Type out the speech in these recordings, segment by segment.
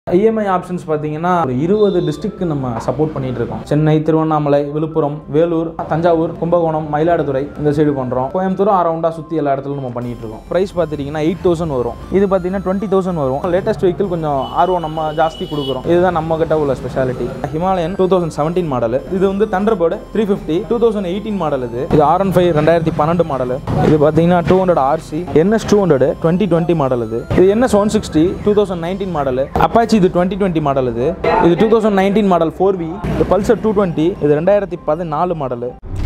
EMI options பார்த்தீங்கன்னா ஒரு இருபது டிஸ்ட்ரிக்ட் நம்ம சப்போர்ட் பண்ணிட்டு இருக்கோம் சென்னை திருவண்ணாமலை விழுப்புரம் வேலூர் தஞ்சாவூர் கும்பகோணம் மயிலாடுதுறை இந்த சைடு பண்ணுறோம் கோயம்புத்தூர் அரௌண்டாக சுற்றி எல்லா இடத்துலையும் நம்ம பண்ணிட்டு இருக்கோம் ப்ரைஸ் பார்த்துட்டிங்கன்னா எயிட் தௌசண்ட் வரும் இது பார்த்தீங்கன்னா டுவெண்ட்டி தௌசண்ட் வரும் லேட்டஸ்ட் வெஹிக்கிள் கொஞ்சம் ஆர்வம் நம்ம ஜாஸ்தி கொடுக்குறோம் இதுதான் நம்ம கிட்ட உள்ள speciality Himalayan two thousand seventeen model இது வந்து Thunderbird three fifty two thousand eighteen model இது இது ஆர் ஒன் ஃபைவ் ரெண்டாயிரத்தி பன்னெண்டு மாடல் இது பார்த்தீங்கன்னா two hundred RC NS two hundred twenty twenty model இது இது NS one sixty two thousand nineteen model Apache இது டுவெண்ட்டி டுவெண்ட்டி மாடல் இது இது two thousand nineteen model four V இது பல்சர் டூ டுவெண்ட்டி இது ரெண்டாயிரத்தி பதினாலு மாடல்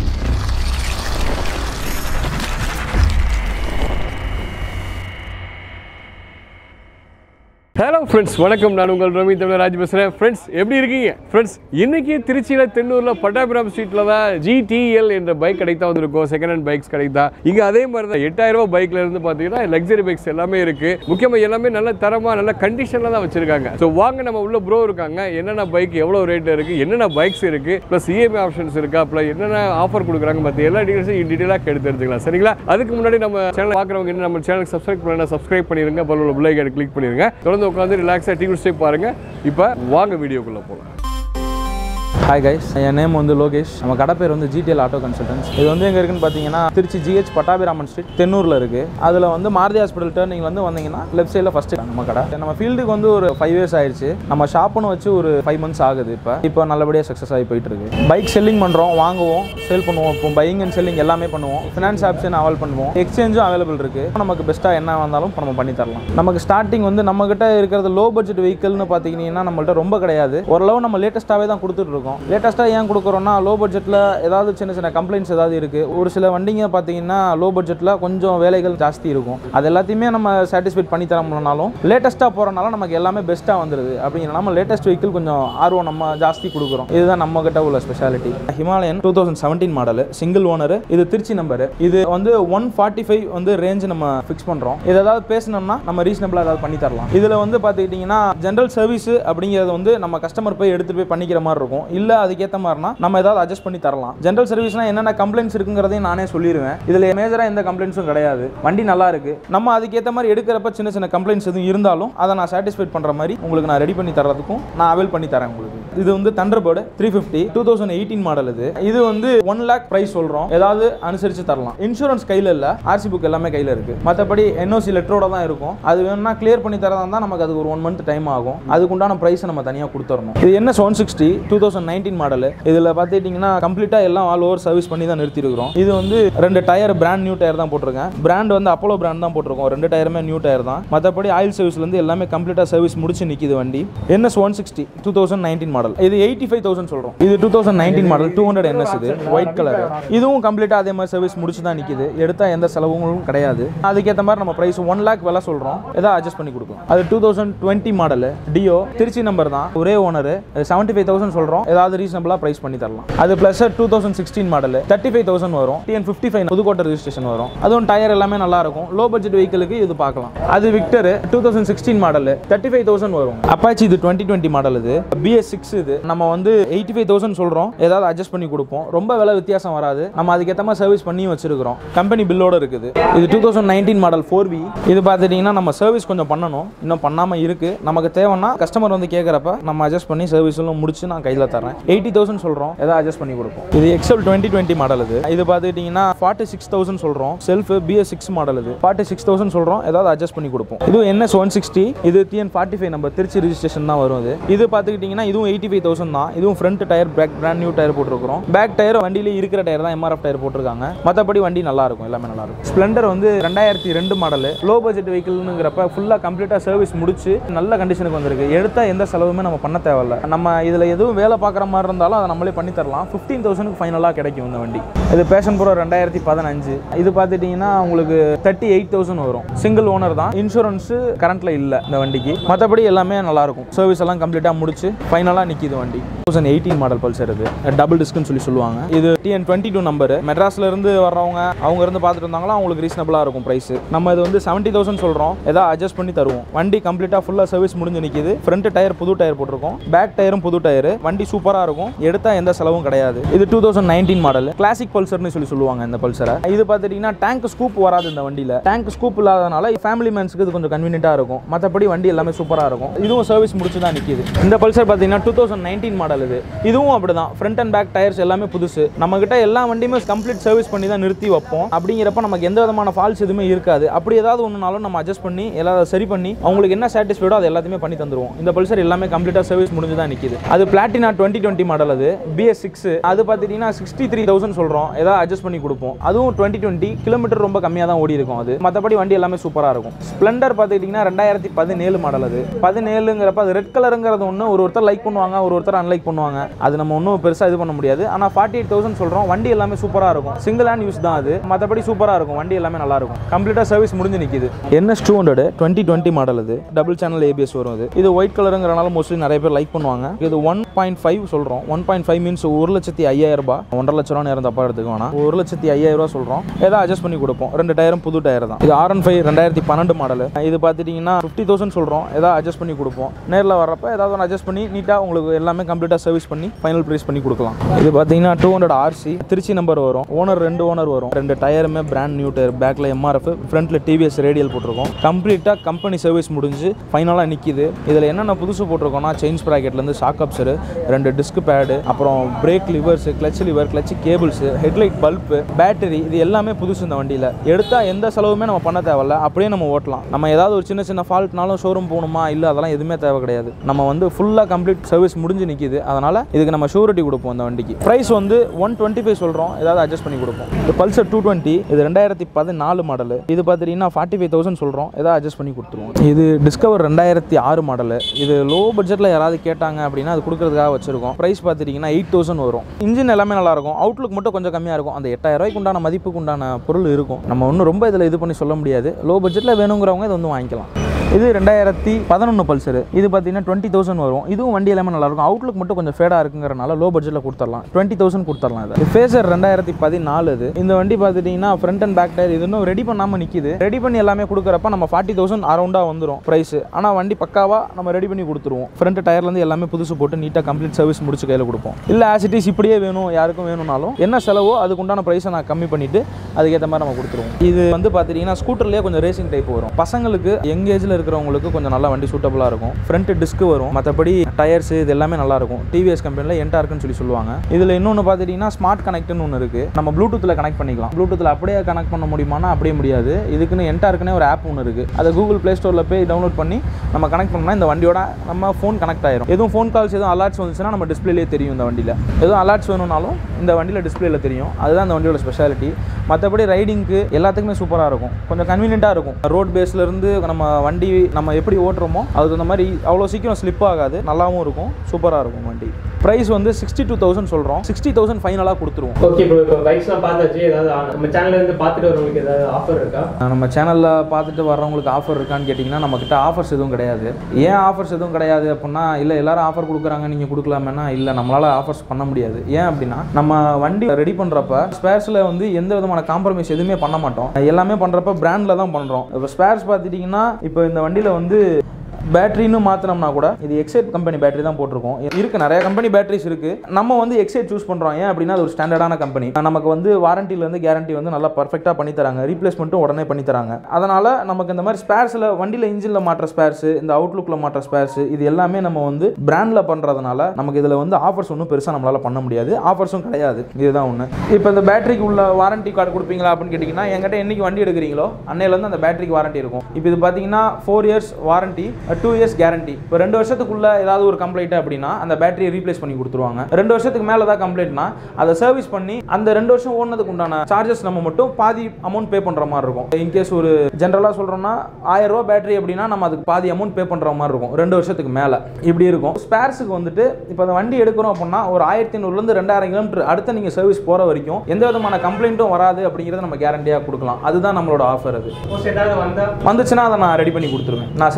ஹலோ ஃப்ரெண்ட்ஸ் வணக்கம் நான் உங்கள் ரவி தமிழராஜ் பேசுகிறேன் ஃப்ரெண்ட்ஸ் எப்படி இருக்கீங்க ஃப்ரெண்ட்ஸ் இன்னைக்கு திருச்சியில் தென்னூரில் பட்டாபிராம் ஸ்ட்ரீட்டில் தான் ஜிடிஎல் என்ற பைக் கிடைத்தா வந்திருக்கோம் செகண்ட் ஹேண்ட் பைக்ஸ் கிடைத்தா இங்கே அதே மாதிரி தான் எட்டாயிரம் ரூபாய் பைக்ல இருந்து பார்த்தீங்கன்னா லக்ஸரி பைக்ஸ் எல்லாமே இருக்கு முக்கியமாக எல்லாமே நல்ல தரமாக நல்ல கண்டிஷனில் தான் வச்சிருக்காங்க ஸோ வாங்க நம்ம உள்ள ப்ரோ இருக்காங்க என்னென்ன பைக் எவ்வளோ ரேட் இருக்கு என்னென்ன பைக்ஸ் இருக்கு ப்ளஸ் இஎம்ஐ ஆப்ஷன்ஸ் இருக்கா ப்ளஸ் என்னென்ன ஆஃபர் கொடுக்குறாங்க மற்ற எல்லா டீடைல்ஸும் டீட்டெயிலாக எடுத்து தெரிஞ்சுக்கலாம் சரிங்களா அதுக்கு முன்னாடி நம்ம சேனல் பார்க்குறவங்க என்ன நம்ம சேனல் சப்ஸ்கிரைப் பண்ணலாம் சப்ஸ்கிரைப் பண்ணிருங்க பல்ல பிள்ளை கிளிக் பண்ணிருங்க தொடர்ந்து உட்காந்து ரிலாக்ஸாக டீ குடிச்சிட்டே பாருங்க இப்போ வாங்க வீடியோக்குள்ள போகலாம் ஹாய் கைஸ் என் நேம் வந்து லோகேஷ் நம்ம கடை பேர் வந்து ஜிடிஎல் ஆட்டோ கன்சல்டன்ஸ் இது வந்து எங்கே இருக்குன்னு பார்த்தீங்கன்னா திருச்சி ஜிஹெச் பட்டாபிராமன் ஸ்ட்ரீட் தென்னூரில் இருக்குது அதில் வந்து மாருதி ஹாஸ்பிட்டல் டேர்னிங் வந்து வந்தீங்கன்னா லெஃப்ட் சைடில் ஃபஸ்ட்டு நம்ம கடை நம்ம ஃபீல்டுக்கு வந்து ஒரு ஃபைவ் இயர்ஸ் ஆயிடுச்சு நம்ம ஷாப்புன்னு வச்சு ஒரு ஃபைவ் மந்த்ஸ் ஆகுது இப்போ இப்போ நல்லபடியாக சக்ஸஸ் ஆகி போயிட்டு இருக்கு பைக் செல்லிங் பண்ணுறோம் வாங்குவோம் சேல் பண்ணுவோம் இப்போ பையிங் அண்ட் செல்லிங் எல்லாமே பண்ணுவோம் ஃபினான்ஸ் ஆப்ஷன் அவைல் பண்ணுவோம் எக்ஸ்சேஞ்சும் அவைலபிள் இருக்குது நமக்கு பெஸ்ட்டாக என்ன வந்தாலும் இப்போ நம்ம பண்ணி தரலாம் நமக்கு ஸ்டார்டிங் வந்து நம்ம கிட்ட இருக்கிறது லோ பட்ஜெட் வெஹிக்கிள்னு பார்த்துக்கிட்டிங்கன்னா நம்மள்ட்ட ரொம்ப கிடையாது ஓரளவு நம்ம லேட்டஸ்ட்டாகவே தான் கொடுத்துட்டு இருக்கோம் லேட்டஸ்ட்டாக ஏன் கொடுக்குறோம்னா லோ பட்ஜெட்டில் ஏதாவது சின்ன சின்ன கம்ப்ளைண்ட்ஸ் ஏதாவது இருக்குது ஒரு சில வண்டிங்க பார்த்தீங்கன்னா லோ பட்ஜெட்டில் கொஞ்சம் வேலைகள் ஜாஸ்தி இருக்கும் அது எல்லாத்தையுமே நம்ம சாட்டிஸ்ஃபைட் பண்ணி தர முடியலனாலும் லேட்டஸ்ட்டாக போகிறனால நமக்கு எல்லாமே பெஸ்ட்டாக வந்துடுது அப்படிங்கிற நம்ம லேட்டஸ்ட் வெஹிக்கிள் கொஞ்சம் ஆர்வம் நம்ம ஜாஸ்தி கொடுக்குறோம் இதுதான் நம்ம கிட்ட உள்ள speciality Himalayan two thousand seventeen model single owner இது திருச்சி நம்பர் இது வந்து ஒன் ஃபார்ட்டி ஃபைவ் வந்து ரேஞ்ச் நம்ம ஃபிக்ஸ் பண்ணுறோம் இது ஏதாவது பேசணும்னா நம்ம ரீசனபிளாக ஏதாவது பண்ணி தரலாம் இதில் வந்து பார்த்துக்கிட்டிங்கன்னா ஜென்ரல் சர்வீஸ் அப்படிங்கிறது வந்து நம்ம கஸ்டமர் போய் எடுத்துகிட்டு போய் பண்ணிக்கிற மாதிரி இருக்கும் இல்லை அதுக்கேற்ற மாதிரினா நம்ம ஏதாவது அட்ஜஸ்ட் பண்ணி தரலாம் ஜென்ரல் சர்வீஸ்னா என்னென்ன கம்ப்ளைண்ட்ஸ் இருக்குங்கிறதையும் நானே சொல்லிடுவேன் இதில் மேஜராக எந்த கம்ப்ளைண்ட்ஸும் கிடையாது வண்டி நல்லா இருக்கு நம்ம அதுக்கேற்ற மாதிரி எடுக்கிறப்ப சின்ன சின்ன கம்ப்ளைண்ட்ஸ் எதுவும் இருந்தாலும் அதை நான் சாட்டிஸ்ஃபைட் பண்ணுற மாதிரி உங்களுக்கு நான் ரெடி பண்ணி தரதுக்கும் நான் அவைல் பண்ணி தரேன் உங்களுக்கு இது வந்து Thunderbird three fifty two thousand eighteen model இது இது வந்து ஒன் லேக் ப்ரைஸ் சொல்கிறோம் ஏதாவது அனுசரித்து தரலாம் இன்சூரன்ஸ் கையில் இல்லை ஆர்சி புக் எல்லாமே கையில் இருக்குது மற்றபடி என்ஓசி லெட்டரோட தான் இருக்கும் அது வேணும்னா கிளியர் பண்ணி தரதா இருந்தால் நமக்கு அதுக்கு ஒரு ஒன் மந்த் டைம் ஆகும் அதுக்குண்டான ப்ரைஸை நம்ம தனியாக கொடுத்துடணும் இது என்ன one sixty two thousand nineteen model இதில் பார்த்துக்கிட்டிங்கன்னா கம்ப்ளீட்டாக எல்லாம் ஆல் ஓவர் சர்வீஸ் பண்ணி தான் நிறுத்திருக்கிறோம் இது வந்து ரெண்டு டயர் பிராண்ட் நியூ டயர் தான் போட்டிருக்கேன் பிராண்ட் வந்து அப்போலோ பிராண்ட் தான் போட்டிருக்கோம் ரெண்டு டயருமே நியூ டயர் தான் மற்றபடி ஆயில் சர்வீஸ்லேருந்து எல்லாமே கம்ப்ளீட்டாக சர்வீஸ் முடிச்சு நிற்கிது வண்டி NS one sixty two thousand nineteen model இது எயிட்டி ஃபைவ் தௌசண்ட் சொல்கிறோம் இது two thousand nineteen model two hundred NS இது ஒயிட் கலர் இதுவும் கம்ப்ளீட்டாக அதே மாதிரி சர்வீஸ் முடிச்சு தான் நிற்கிது எடுத்தால் எந்த செலவுகளும் கிடையாது அதுக்கேற்ற மாதிரி நம்ம ப்ரைஸ் ஒன் லேக் விலை சொல்கிறோம் ஏதாவது அட்ஜஸ்ட் பண்ணி கொடுக்கும் அது two thousand twenty model Dio Trichy number தான் ஒரே ஓனர் செவன்ட்டி ஃபைவ் தௌசண்ட் சொல்கிறோம் ஏதாவது ரீசனபிளாக ப்ரைஸ் பண்ணி தரலாம் அது plus two thousand sixteen model thirty five thousand வரும் TN fifty five Pudukkottai registration வரும் அதுவும் டயர் எல்லாமே நல்லா இருக்கும் லோ பட்ஜெட் வெஹிக்கிளுக்கு இது பார்க்கலாம் அது Victor two thousand sixteen model thirty five thousand வரும் அப்பாச்சி இது டுவெண்ட்டி டுவெண்ட்டி மாடல் இது பிஎஸ் சிக்ஸ் இது நம்ம வந்து எயிட்டி ஃபைவ் தௌசண்ட் சொல்கிறோம் ஏதாவது அட்ஜஸ்ட் பண்ணி கொடுப்போம் ரொம்ப விலை வித்தியாசம் வராது நம்ம அதுக்கேற்ற மாதிரி சர்வீஸ் பண்ணி வச்சிருக்கிறோம் கம்பெனி பில்லோட இருக்குது இது two thousand nineteen model four V இது பார்த்துட்டிங்கன்னா நம்ம சர்வீஸ் கொஞ்சம் பண்ணணும் இன்னும் பண்ணாமல் இருக்கு நமக்கு தேவைன்னா கஸ்டமர் வந்து கேட்குறப்ப நம்ம அட்ஜஸ்ட் பண்ணி சர்வீஸ் எல்லாம் முடிச்சு நான் கையில் தரேன் எயிட்டி தௌசண்ட் சொல்கிறோம் ஏதாவது அட்ஜஸ்ட் பண்ணி கொடுப்போம் இது எக்ஸல் டுவெண்ட்டி டுவெண்ட்டி மாடல் இது இது பார்த்துக்கிட்டிங்கன்னா ஃபார்ட்டி சிக்ஸ் தௌசண்ட் சொல்கிறோம் செல்ஃப் பிஎஸ் சிக்ஸ் மாடல் இது ஃபார்ட்டி சிக்ஸ் தௌசண்ட் சொல்கிறோம் ஏதாவது அட்ஜஸ்ட் பண்ணி கொடுப்போம் இது என்எஸ் ஒன் சிக்ஸ்டி இது டிஎன் ஃபார்ட்டி ஃபைவ் நம்ம திருச்சி ரிஜிஸ்ட்ரேஷன் தான் வரும் இது இது பார்த்துக்கிட்டிங்கன்னா இதுவும் எயிட்டி ஃபைவ் தௌசண்ட் தான் இதுவும் front tyre back brand new tyre போட்டிருக்கிறோம் பேக் டயர் வண்டியில இருக்கிற டயர் தான் எம்ஆர்எஃப் டயர் போட்டிருக்காங்க மற்றபடி வண்டி நல்லா இருக்கும் எல்லாமே நல்லா இருக்கும் ஸ்ப்ளெண்டர் வந்து ரெண்டாயிரத்தி ரெண்டு மாடல் லோ பட்ஜெட் வெஹிக்கிள்ங்கிறப்ப ஃபுல்லாக கம்ப்ளீட்டாக சர்வீஸ் முடிச்சு நல்ல கண்டிஷனுக்கு வந்திருக்கு எடுத்தா எந்த செலவுமே நம்ம பண்ண தேவையில்ல நம்ம இதில் எதுவும் வேலை பார்க்குற மாதிரி இருந்தாலும் அதை நம்மளே பண்ணி தரலாம் ஃபிஃப்டீன் தௌசண்ட்க்கு ஃபைனலாக கிடைக்கும் இந்த வண்டி இது பேஷன் ப்ரோ ரெண்டாயிரத்தி பதினஞ்சு இது பார்த்துட்டிங்கன்னா உங்களுக்கு தேர்ட்டி எயிட் தௌசண்ட் வரும் சிங்கிள் ஓனர் தான் இன்சூரன்ஸு கரண்ட்டில் இல்லை இந்த வண்டிக்கு மற்றபடி எல்லாமே நல்லா இருக்கும் சர்வீஸ் எல்லாம் கம்ப்ளீட்டாக முடிச்சு ஃபைனலாக நிற்கிது வண்டி தௌசண்ட் எயிட்டீன் மாடல் பல்சர் இது டபுள் டிஸ்க்னு சொல்லி சொல்லுவாங்க இது டிஎன் டுவெண்ட்டி டூ நம்பர் மெட்ராஸ்ல இருந்து வர்றவங்க அவங்க இருந்து பார்த்துட்டு இருந்தாங்களா அவங்களுக்கு ரீசனபிளாக இருக்கும் ப்ரைஸ் நம்ம இது வந்து செவன்ட்டி தௌசண்ட் சொல்கிறோம் ஏதாவது அட்ஜஸ்ட் பண்ணி தருவோம் வண்டி கம்ப்ளீட்டாக ஃபுல்லாக சர்வீஸ் முடிஞ்சு நிற்கிது ஃப்ரண்ட் டயர் புது டயர் போட்டிருக்கோம் பேக் டயரும் புது டயர் வண்டி சூப்பராக இருக்கும் எடுத்தா எந்த செலவும் கிடையாது இது two thousand nineteen model classic பல்சர்னு சொல்லி சொல்லுவாங்க இந்த பல்சரை இது பார்த்துட்டிங்கன்னா டேங்க் ஸ்கூப் வராது இந்த வண்டியில் டேங்க் ஸ்கூப் இல்லாதனால ஃபேமிலி மேன்ஸ்க்கு இது கொஞ்சம் கன்வீனியன்ட்டாக இருக்கும் மற்றபடி வண்டி எல்லாமே சூப்பராக இருக்கும் இதுவும் சர்வீஸ் முடிச்சு தான் நிற்கிது இந்த பல்சர் பார்த்தீங்கன்னா டூ தௌசண்ட் நைன்டீன் மாடல் இது இதுவும் அப்படிதான் ஃப்ரண்ட் அண்ட் பேக் டயர்ஸ் எல்லாமே புதுசு நம்ம கிட்ட எல்லா வண்டியுமே கம்ப்ளீட் சர்வீஸ் பண்ணி தான் நிறுத்தி வைப்போம் அப்படிங்கிறப்ப நமக்கு எந்த விதமான ஃபால்ஸ் எதுவுமே இருக்காது அப்படி ஏதாவது ஒன்றுனாலும் நம்ம அட்ஜஸ்ட் பண்ணி எல்லாரும் சரி பண்ணி அவங்களுக்கு என்ன சாட்டிஸ்ஃபைடோ அது எல்லாத்தையுமே பண்ணி தந்துருவோம் இந்த பல்சர் எல்லாமே கம்ப்ளீட்டாக சர்வீஸ் முடிஞ்சு தான் நிற்கிது அது பிளாட்டினா டுவெண்ட்டி டுவெண்ட்டி மாடல் அது பிஎஸ் சிக்ஸ் அது பார்த்துட்டிங்கன்னா சிக்ஸ்டி த்ரீ தௌசண்ட் சொல்கிறோம் ஏதாவது அட்ஜஸ்ட் பண்ணி கொடுப்போம் அதுவும் டுவெண்ட்டி டுவெண்ட்டி கிலோமீட்டர் ரொம்ப கம்மியாக தான் ஓடி இருக்கும் அது மற்றபடி வண்டி எல்லாமே சூப்பராக இருக்கும் ஸ்ப்ளெண்டர் பார்த்துக்கிட்டிங்கன்னா ரெண்டாயிரத்தி பதினேழு மாடல் அது பதினேழுங்கிறப்ப அது ரெட் கலருங்கிறது ஒன்று ஒரு ஒருத்தர் லைக் பண்ணுவாங்க ஒரு ஒருத்தர் அன்லைக் பண்ணுவாங்க அது நம்ம ஒன்றும் பெருசாக இது பண்ண முடியாது ஆனால் ஃபார்ட்டி எயிட் தௌசண்ட் சொல்கிறோம் வண்டி எல்லாமே சூப்பராக இருக்கும் சிங்கிள் ஹேண்ட் யூஸ் தான் அது மற்றபடி சூப்பராக இருக்கும் வண்டி எல்லாமே நல்லா இருக்கும் கம்ப்ளீட்டாக சர்வீஸ் முடிஞ்சு நிற்கிது NS two hundred twenty twenty model இது டபுள் சேனல் ஏபிஎஸ் வரும் இது இது ஒயிட் கலருங்கிறனால மோஸ்ட்லி நிறைய பேர் லைக் பண்ணுவாங்க இது ஒன் பாயிண்ட் ஃபைவ் சொல்கிறோம் ஒன் பாயிண்ட் ஃபைவ் மீன்ஸ் ஒரு லட்சத்தி ஐயாயிரம் ரூபாய் ஒன்றரை லட்ச ரூபா நேரம் தப்பாக எடுத்துக்க வேணாம் ஒரு லட்சத்தி ஐயாயிரம் ரூபா சொல்கிறோம் ஏதாவது அட்ஜஸ்ட் பண்ணி கொடுப்போம் ரெண்டு டயரும் புது டயர் தான் இது ஆர் ஒன் ஃபைவ் ரெண்டாயிரத்தி பன்னெண்டு மாடல் இது பார்த்துட்டிங்கன்னா ஃபிஃப்டி தௌசண்ட் சொல்கிறோம் ஏதாவது அட்ஜஸ்ட் பண்ணி கொடுப்போம் நேரில் வரப்போ ஏதாவது ஒன்று அட்ஜஸ்ட் பண்ணி நீட்டாக உங்களுக்கு எல்லாமே கம்ப்ளீட்டாக சர்வீஸ் பண்ணி ஃபைனல் ப்ரைஸ் பண்ணி கொடுக்கலாம் இது பார்த்தீங்கன்னா two hundred RC Trichy number வரும் ஓனர் ரெண்டு ஓனர் வரும் ரெண்டு டயருமே பிராண்ட் நியூ டயர் பேக்கில் எம்ஆர்எஃப் ஃப்ரண்ட்டில் டிவிஎஸ் ரேடியல் போட்டிருக்கோம் கம்ப்ளீட்டாக கம்பெனி சர்வீஸ் முடிஞ்சு ஃபைனலாக நிற்கிது இதில் என்னென்ன புதுசு போட்டிருக்கோம்னா செயின்ஸ் ப்ராக்கெட்லேருந்து ஷாக் அப்ஸரு ரெண்டு டிஸ்க் பேடு அப்புறம் brake levers clutch lever clutch cables headlight bulb battery இது எல்லாமே புதுசு இந்த வண்டியில் எடுத்தால் எந்த செலவுமே நம்ம பண்ண தேவையில்ல அப்படியே நம்ம ஓட்டலாம் நம்ம ஏதாவது ஒரு சின்ன சின்ன ஃபால்ட்னாலும் ஷோரூம் போகணுமா இல்லை அதெல்லாம் எதுவுமே தேவை கிடையாது நம்ம வந்து ஃபுல்லாக கம்ப்ளீட் சர்வீஸ் முடிஞ்சு நிற்கிது அதனால் இதுக்கு நம்ம ஷூரிட்டி கொடுப்போம் இந்த வண்டிக்கு ப்ரைஸ் வந்து ஒன் டுவெண்ட்டி ஃபைவ் சொல்கிறோம் ஏதாவது அட்ஜஸ்ட் பண்ணி கொடுப்போம் இது பல்சர் டூ டுவெண்ட்டி இது ரெண்டாயிரத்தி பதினாலு மாடல் இது பார்த்துட்டிங்கன்னா ஃபார்ட்டி ஃபைவ் தௌசண்ட் சொல்கிறோம் ஏதாவது அட்ஜஸ்ட் பண்ணி கொடுத்துருவோம் இது டிஸ்கவர் ரெண்டாயிரத்தி ஆறு மாடல் இது லோ பட்ஜெட்டில் யாராவது கேட்டாங்க அப்படின்னா அது கொடுக்கறதுக்காக வச்சிருக்கோம் ப்ரைஸ் பார்த்துட்டிங்கன்னா எயிட் தௌசண்ட் வரும் இன்ஜின் எல்லாமே நல்லா இருக்கும் அவுட்லுக் மட்டும் கொஞ்சம் கம்மியாக இருக்கும் அந்த எட்டாயிரம் ரூபாய்க்கு உண்டான மதிப்புக்கு உண்டான பொருள் இருக்கும் நம்ம ஒன்றும் ரொம்ப இதில் இது பண்ணி சொல்ல முடியாது லோ பட்ஜெட்டில் வேணுங்கிறவங்க இது வந்து வாங்கிக்கலாம் இது ரெண்டாயிரத்தி பதினொன்று பல்சர் இது பார்த்தீங்கன்னா டுவெண்ட்டி தௌசண்ட் வரும் இதுவும் வண்டி எல்லாமே நல்லா இருக்கும் அவுட்லுக் மட்டும் கொஞ்சம் ஃபேடாக இருக்குங்கிறனால லோ பட்ஜெட்டில் கொடுத்துடலாம் டுவெண்ட்டி தௌசண்ட் கொடுத்துடலாம் இது ஃபேசர் ரெண்டாயிரத்தி பதினாலு இது இந்த வண்டி பார்த்துட்டிங்கன்னா ஃப்ரண்ட் அண்ட் பேக் டயர் இது இன்னும் ரெடி பண்ணாமல் நிற்கிது ரெடி பண்ணி எல்லாமே கொடுக்குறப்ப நம்ம ஃபார்ட்டி தௌசண்ட் அரௌண்டாக வந்துடும் ப்ரைஸ் ஆனால் வண்டி பக்காவாக நம்ம ரெடி பண்ணி கொடுத்துருவோம் ஃப்ரண்ட் டயர்லேருந்து எல்லாமே புதுசு போட்டு நீட்டாக கம்ப்ளீட் சர்வீஸ் முடிச்சு கையில் கொடுப்போம் இல்லை ஆசிட்டிஸ் இப்படியே வேணும் யாருக்கும் வேணும்னாலும் என்ன செலவோ அதுக்கு உண்டான ப்ரைஸை நான் கம்மி பண்ணிவிட்டு அதுக்கேற்ற மாதிரி நம்ம கொடுத்துருவோம் இது வந்து பார்த்துட்டிங்கன்னா ஸ்கூட்டர்லேயே கொஞ்சம் ரேசிங் டைப் வரும் பசங்களுக்கு யங் ஏஜில் இருக்கிறவங்களுக்கு கொஞ்சம் நல்லா வண்டி சூட்டபுளாக இருக்கும் ஃப்ரண்ட் டிஸ்க் வரும் மற்றபடி டயர்ஸ் இது எல்லாமே நல்லா இருக்கும் டிவிஎஸ் கம்பெனியில் என்டார்க்குன்னு சொல்லி சொல்லுவாங்க இதில் இன்னொன்று பார்த்துட்டிங்கன்னா ஸ்மார்ட் கனெக்ட்னு ஒன்று இருக்குது நம்ம ப்ளூடூத்தில் கனெக்ட் பண்ணிக்கலாம் ப்ளூடூத்தில் அப்படியே கனெக்ட் பண்ண முடியுமானா அப்படியே முடியாது இதுக்குன்னு என்டார்க்குனே ஒரு ஆப் ஒன்று இருக்குது அதை கூகுள் ப்ளே ஸ்டோரில் போய் டவுன்லோட் பண்ணி நம்ம கனெக்ட் பண்ணோம்னா இந்த வண்டியோட நம்ம ஃபோன் கனெக்ட் ஆயிரும் எதுவும் ஃபோன் கால்ஸ் எதுவும் அலர்ட்ஸ் வந்துச்சுன்னா நம்ம டிஸ்பிளேலேயே தெரியும் இந்த வண்டியில் எதுவும் அலர்ட்ஸ் வேணும்னாலும் இந்த வண்டியில் டிஸ்பிளேல தெரியும் அதுதான் இந்த வண்டியோட ஸ்பெஷாலிட்டி மற்றபடி ரைடிங்க்கு எல்லாத்துக்குமே சூப்பராக இருக்கும் கொஞ்சம் கன்வீனியண்ட்டாக இருக்கும் ரோட் பேஸ்லேருந்து நம்ம வண்டி நம்ம எப்படி ஓட்டுறோமோ அதுக்கு தகுந்த மாதிரி அவ்வளோ சீக்கிரம் ஸ்லிப் ஆகாது நல்லாவும் இருக்கும் சூப்பராக இருக்கும் வண்டி ப்ரைஸ் வந்து சிக்ஸ்டி டூ தௌசண்ட் சொல்கிறோம் சிக்ஸ்டி தௌசண்ட் ஃபைனலாக கொடுத்துருவோம் ஓகே ப்ரோ இப்போ பைக்ஸ்லாம் பார்த்தாச்சு ஏதாவது ஆ- நம்ம சேனல்ல இருந்து பார்த்துட்டு வரவங்களுக்கு ஏதாவது ஆஃபர் இருக்கா நம்ம சேனலில் பார்த்துட்டு வர்றவங்களுக்கு ஆஃபர் இருக்கான்னு கேட்டிங்கன்னா நம்மக்கிட்ட ஆஃபர்ஸ் எதுவும் கிடையாது ஏன் ஆஃபர்ஸ் எதுவும் கிடையாது அப்படின்னா இல்லை எல்லாரும் ஆஃபர் கொடுக்குறாங்க நீங்கள் கொடுக்கலாமேனா இல்லை நம்மளால் ஆஃபர்ஸ் பண்ண முடியாது ஏன் அப்படின்னா நம்ம வண்டி ரெடி பண்ணுறப்ப ஸ்பேர்ஸில் வந்து எந்த விதமான காம்ப்ரமைஸ் எதுவுமே பண்ண மாட்டோம் எல்லாமே பண்ணுறப்ப பிராண்டில் தான் பண்ணுறோம் இப்போ ஸ்பேர்ஸ் பார்த்துட்டிங்கன்னா இப்போ இந்த வண்டியில் வந்து பேட்டரின்னு மாற்றினோம்னா கூட இது எக்ஸைட் கம்பெனி பேட்டரி தான் போட்டிருக்கோம் இருக்கு நிறைய கம்பெனி பேட்டரிஸ் இருக்கு நம்ம வந்து எக்ஸைட் சூஸ் பண்ணுறோம் ஏன் அப்படின்னா அது ஒரு ஸ்டாண்டர்டான கம்பெனி நமக்கு வந்து வாரண்டிலேருந்து கேரண்டி வந்து நல்லா பர்ஃபெக்டாக பண்ணி தராங்க ரீப்ளேஸ்மெண்ட்டும் உடனே பண்ணி தராங்க அதனால நமக்கு இந்த மாதிரி ஸ்பேர்ஸில் வண்டியில் இன்ஜினில் மாற்ற ஸ்பேர்ஸ் இந்த அவுட்லுக்கில் மாற்ற ஸ்பேர்ஸ் இது எல்லாமே நம்ம வந்து பிராண்டில் பண்ணுறதுனால நமக்கு இதில் வந்து ஆஃபர்ஸ் ஒன்றும் பெருசாக நம்மளால் பண்ண முடியாது ஆஃபர்ஸும் கிடையாது இதுதான் ஒன்று இப்போ இந்த பேட்டரிக்கு உள்ள வாரண்டி கார்டு கொடுப்பீங்களா அப்படின்னு கேட்டிங்கன்னா என்கிட்ட என்னைக்கு வண்டி எடுக்கிறீங்களோ அன்னையிலேருந்து அந்த பேட்டரிக்கு வாரண்டி இருக்கும் இப்போ இது பார்த்தீங்கன்னா four years warranty two years guarantee இப்போ ரெண்டு வருஷத்துக்குள்ள ஏதாவது ஒரு கம்ப்ளைண்ட் அப்படின்னா அந்த பேட்டரியை ரீப்ளேஸ் பண்ணி கொடுத்துருவாங்க ரெண்டு வருஷத்துக்கு மேலே ஏதாவது கம்ப்ளைண்ட்னா அதை சர்வீஸ் பண்ணி அந்த ரெண்டு வருஷம் ஓடுனதுக்கு உண்டான சார்ஜஸ் நம்ம மட்டும் பாதி அமௌண்ட் பே பண்ணுற மாதிரி இருக்கும் இன்கேஸ் ஒரு ஜென்ரலாக சொல்கிறோம்னா ஆயிரம் ரூபா பேட்டரி அப்படின்னா நம்ம அதுக்கு பாதி அமௌண்ட் பே பண்ணுற மாதிரி இருக்கும் ரெண்டு வருஷத்துக்கு மேலே இப்படி இருக்கும் ஸ்பேர்ஸுக்கு வந்துட்டு இப்போ அந்த வண்டி எடுக்கிறோம் அப்படின்னா ஒரு ஆயிரத்தி ஐநூறுலேருந்து ரெண்டாயிரம் கிலோமீட்டர் அடுத்து நீங்கள் சர்வீஸ் போகிற வரைக்கும் எந்த விதமான கம்ப்ளைண்ட்டும் வராது அப்படிங்கிறத நம்ம கேரண்டியாக கொடுக்கலாம் அதுதான் நம்மளோட ஆஃபர் அது சப்போஸ் ஏதாவது வந்தால் வந்துச்சுன்னா அதை நான் ரெடி பண்ணி கொடுத்துருவேன் நான் சரி பண்ணி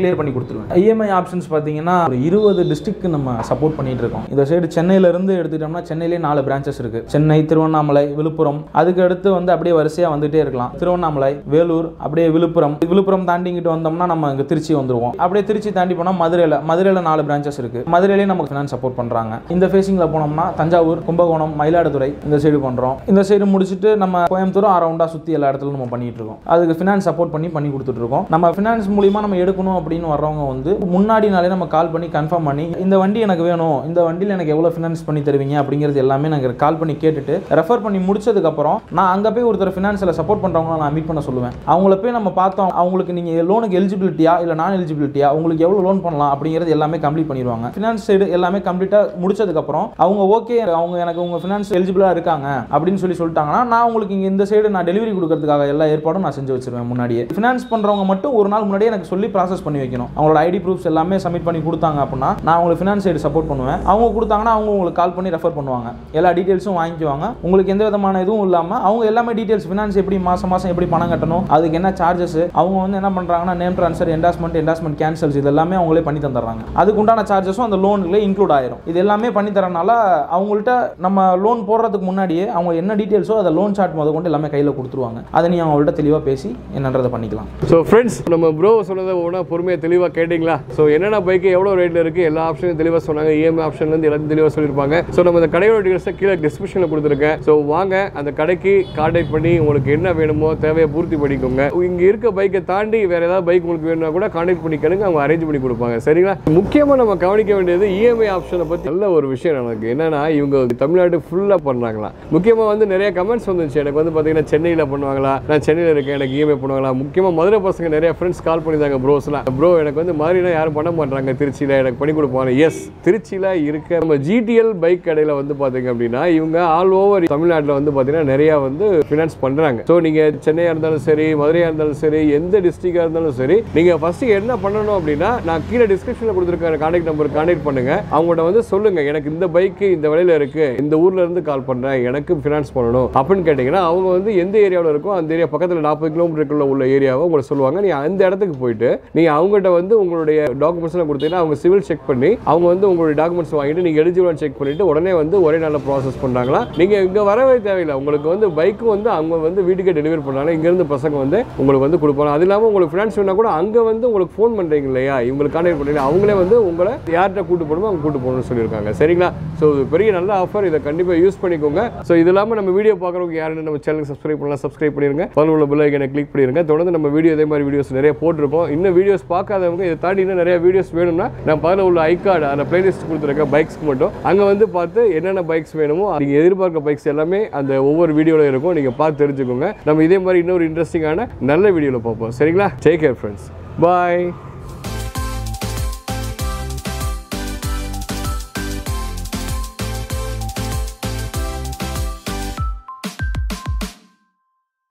கிளியர் பண்ணி கொடுத்துருவேன் இஎம்ஐ ஆப்ஷன்ஸ் பார்த்தீங்கன்னா ஒரு இருபது டிஸ்ட்ரிக்ட் நம்ம சப்போர்ட் பண்ணிட்டு இருக்கோம் இந்த சைடு சென்னையில இருந்து எடுத்துக்கிட்டோம்னா சென்னையிலே நாலு பிரான்ச்சஸ் இருக்கு சென்னை திருவண்ணாமலை விழுப்புரம் அதுக்கு அடுத்து வந்து அப்படியே வரிசையா வந்துட்டே இருக்கலாம் திருவண்ணாமலை வேலூர் அப்படியே விழுப்புரம் விழுப்புரம் தாண்டிங்கிட்டு வந்தோம்னா நம்ம இங்க திருச்சி வந்துருவோம் அப்படியே திருச்சி தாண்டி போனா மதுரையில மதுரையில நாலு பிரான்ச்சஸ் இருக்கு மதுரையிலே நமக்கு ஃபினான்ஸ் சப்போர்ட் பண்றாங்க இந்த ஃபேசிங்ல போனோம்னா தஞ்சாவூர் கும்பகோணம் மயிலாடுதுறை இந்த சைடு பண்றோம் இந்த சைடு முடிச்சுட்டு நம்ம கோயம்புத்தூரும் அரௌண்டா சுத்தி எல்லா இடத்துலயும் நம்ம பண்ணிட்டு இருக்கோம் அதுக்கு ஃபினான்ஸ் சப்போர்ட் பண்ணி பண்ணி கொடுத்துட்டு இருக்கோம் நம்ம ஃபினான்ஸ் மூலியமா நம்ம எடுக்கணும் அப்படின்னு வர்றவங்க வந்து முன்னாடி நாளே நம்ம கால் பண்ணி கன்ஃபார்ம் பண்ணி இந்த வண்டி எனக்கு வேணும் இந்த வண்டியில் எனக்கு எவ்வளோ ஃபினான்ஸ் பண்ணி தருவீங்க அப்படிங்கிறது எல்லாமே நாங்கள் கால் பண்ணி கேட்டுட்டு ரெஃபர் பண்ணி முடிச்சதுக்கு அப்புறம் நான் அங்கே போய் ஒருத்தர் ஃபினான்ஸில் சப்போர்ட் பண்ணுறவங்கள நான் மீட் பண்ண சொல்லுவேன் அவங்கள போய் நம்ம பார்த்தோம் அவங்களுக்கு நீங்கள் லோனுக்கு எலிஜிபிலிட்டியா இல்லை நான் எலிஜிபிலிட்டியா உங்களுக்கு எவ்வளோ லோன் பண்ணலாம் அப்படிங்கிறது எல்லாமே கம்ப்ளீட் பண்ணிடுவாங்க ஃபினான்ஸ் சைடு எல்லாமே கம்ப்ளீட்டாக முடிச்சதுக்கப்புறம் அவங்க ஓகே அவங்க எனக்கு உங்கள் ஃபினான்ஸ் எலிஜிபிளாக இருக்காங்க அப்படின்னு சொல்லி சொல்லிட்டாங்கன்னா நான் உங்களுக்கு இங்கே இந்த சைடு நான் டெலிவரி கொடுக்கறதுக்காக எல்லா ஏற்பாடும் நான் செஞ்சு வச்சிருவேன் முன்னாடியே ஃபினான்ஸ் பண்ணுறவங்க மட்டும் ஒரு நாள் முன்னாடியே எனக்கு சொல்லி ப்ராசஸ் பண்ணி வைக்கணும் அவங்களோட ஐடி ப்ரூஃப்ஸ் எல்லாமே சப்மிட் பண்ணி கொடுத்தாங்க அப்படின்னா நான் உங்களுக்கு ஃபினான்ஸ் சைடு சப்போர்ட் பண்ணுவேன் அவங்க கொடுத்தாங்கன்னா அவங்க உங்களுக்கு கால் பண்ணி ரெஃபர் பண்ணுவாங்க எல்லா டீட்டெயில்ஸும் வாங்கிக்குவாங்க உங்களுக்கு எந்த விதமான இதுவும் இல்லாமல் அவங்க எல்லாமே டீட்டெயில்ஸ் ஃபினான்ஸ் எப்படி மாதம் மாதம் எப்படி பணம் கட்டணும் அதுக்கு என்ன சார்ஜஸ் அவங்க வந்து என்ன பண்ணுறாங்கன்னா name transfer endorsement endorsement cancels இது எல்லாமே அவங்களே பண்ணி தந்துடுறாங்க அதுக்கு உண்டான சார்ஜஸும் அந்த லோனுக்குள்ளே இன்க்ளூட் ஆயிரும் இது எல்லாமே பண்ணி தரனால அவங்கள்ட்ட நம்ம லோன் போடுறதுக்கு முன்னாடியே அவங்க என்ன டீட்டெயில்ஸோ அதை லோன் சார்ட் முத கொண்டு எல்லாமே கையில் கொடுத்துருவாங்க அதை நீ அவங்கள்ட்ட தெளிவாக பேசி என்னன்றதை பண்ணிக்கலாம் ஸோ ஃப்ரெண்ட்ஸ் நம்ம ப்ரோ சொன்னதை ஒன்றா பொறுமையாக தெளிவாக கேட்டிங்களா ஸோ என்னென்ன பைக்கு எவ்வளோ ரேட்டில் இருக்குது எல்லா ஆப்ஷனும் தெளிவாக சொன்னாங்க இஎம்ஐ ஆப்ஷன்லேருந்து எல்லாத்தையும் தெளிவாக சொல்லியிருப்பாங்க ஸோ நம்ம இந்த கடையோட டீட்டெயில்ஸை கீழே டிஸ்கிரிப்ஷனில் கொடுத்துருக்கேன் ஸோ வாங்க அந்த கடைக்கு கான்டாக்ட் பண்ணி உங்களுக்கு என்ன வேணுமோ தேவையை பூர்த்தி பண்ணிக்கோங்க இங்கே இருக்க பைக்கை தாண்டி வேறு ஏதாவது பைக் உங்களுக்கு வேணும்னா கூட கான்டாக்ட் பண்ணி கேளுங்க அவங்க அரேஞ்ச் பண்ணி கொடுப்பாங்க சரிங்களா முக்கியமாக நம்ம கவனிக்க வேண்டியது இஎம்ஐ ஆப்ஷனை பற்றி நல்ல ஒரு விஷயம் நமக்கு என்னன்னா இவங்க தமிழ்நாடு ஃபுல்லாக பண்ணுறாங்களா முக்கியமாக வந்து நிறைய கமெண்ட்ஸ் வந்துச்சு எனக்கு வந்து பார்த்தீங்கன்னா சென்னையில் பண்ணுவாங்களா நான் சென்னையில் இருக்கேன் எனக்கு இஎம்ஐ பண்ணுவாங்களா முக்கியமாக மதுரை பசங்க நிறைய ஃப்ரெண்ட்ஸ் கால் பண்ணியிருந்தாங்க ப்ரோஸ்லாம் ப்ரோ எனக்கு வந்து மாதிரினா யாரும் பண்ண மாட்டாங்க திருச்சியில் எனக்கு பண்ணி கொடுப்பாங்க எஸ் திருச்சியில் இருக்க நம்ம ஜிடிஎல் பைக் கடையில் வந்து பார்த்தீங்க அப்படின்னா இவங்க ஆல் ஓவர் தமிழ்நாட்டில் வந்து பார்த்தீங்கன்னா நிறையா வந்து ஃபினான்ஸ் பண்ணுறாங்க ஸோ நீங்கள் சென்னையாக இருந்தாலும் சரி மதுரையாக இருந்தாலும் சரி எந்த டிஸ்ட்ரிக்டாக இருந்தாலும் சரி நீங்கள் ஃபஸ்ட்டு என்ன பண்ணணும் அப்படின்னா நான் கீழே டிஸ்கிரிப்ஷனில் கொடுத்துருக்க கான்டாக்ட் நம்பர் கான்டாக்ட் பண்ணுங்க அவங்கள்ட்ட வந்து சொல்லுங்க எனக்கு இந்த பைக்கு இந்த விலையில இருக்கு இந்த ஊர்ல இருந்து கால் பண்றேன் எனக்கு ஃபினான்ஸ் பண்ணணும் அப்படின்னு கேட்டிங்கன்னா அவங்க வந்து எந்த ஏரியாவில் இருக்கோ அந்த ஏரியா பக்கத்தில் நாற்பது கிலோமீட்டருக்குள்ள உள்ள ஏரியாவை உங்களுக்கு சொல்லுவாங்க நீ அந்த இடத்துக்கு போயிட்டு நீங்க அவங்ககிட்ட வந்து உங்களுடைய டாக்குமெண்ட்ஸ் எல்லாம் கொடுத்தீங்கன்னா அவங்க சிவில் செக் பண்ணி அவங்க வந்து உங்களுடைய டாக்குமெண்ட்ஸ் வாங்கிட்டு நீங்க எலிஜிபிள் செக் பண்ணிட்டு உடனே வந்து ஒரே நாளில் ப்ராசஸ் பண்றாங்களா நீங்க இங்க வரவே தேவையில்லை உங்களுக்கு வந்து பைக்கும் வந்து அவங்க வந்து வீட்டுக்கே டெலிவரி பண்ணாங்க இங்க இருந்து பசங்க வந்து உங்களுக்கு வந்து கொடுப்பாங்க அது இல்லாமல் உங்களுக்கு ஃபினான்ஸ் வேணா கூட அங்க வந்து உங்களுக்கு ஃபோன் பண்றீங்க இல்லையா இவங்களுக்கு கான்டாக்ட் பண்ணி அவங்களே வந்து உங்களை யார்கிட்ட கூட்டு போகணுமோ அவங்க கூட்டு போகணும்னு சொல்லியிருக்காங்க சரிங்களா ஸோ இது பெரிய நல்ல ஆஃபர் இதை கண்டிப்பாக யூஸ் பண்ணிக்கோங்க ஸோ இது இல்லாமல் நம்ம வீடியோ பார்க்குறவங்க யாருன்னு நம்ம சேனலுக்கு சப்ஸ்கிரைப் பண்ணலாம் சப்ஸ்கிரைப் பண்ணிருங்க பக்கத்தில் உள்ள பெல் ஐக்கனை கிளிக் பண்ணிருங்க தொடர்ந்து நம்ம வீடியோ இதே மாதிரி வீடியோஸ் நிறைய போட்டிருக்கோம் இன்னும் வீடியோஸ் பார்க்காதவங்க இதை தாண்டி இன்னும் நிறைய வீடியோஸ் வேணும்னா நான் பக்கத்தில் உள்ள ஐகார்டு அந்த பிளேலிஸ்ட் கொடுத்துருக்கேன் பைக்ஸ்க்கு மட்டும் அங்கே வந்து பார்த்து என்னென்ன பைக்ஸ் வேணுமோ நீங்கள் எதிர்பார்க்க பைக்ஸ் எல்லாமே அந்த ஒவ்வொரு வீடியோவில் இருக்கும் நீங்கள் பார்த்து தெரிஞ்சுக்கோங்க நம்ம இதே மாதிரி இன்னொரு இன்ட்ரெஸ்டிங்கான நல்ல வீடியோவில் பார்ப்போம் சரிங்களா டேக் கேர் ஃப்ரெண்ட்ஸ் பாய்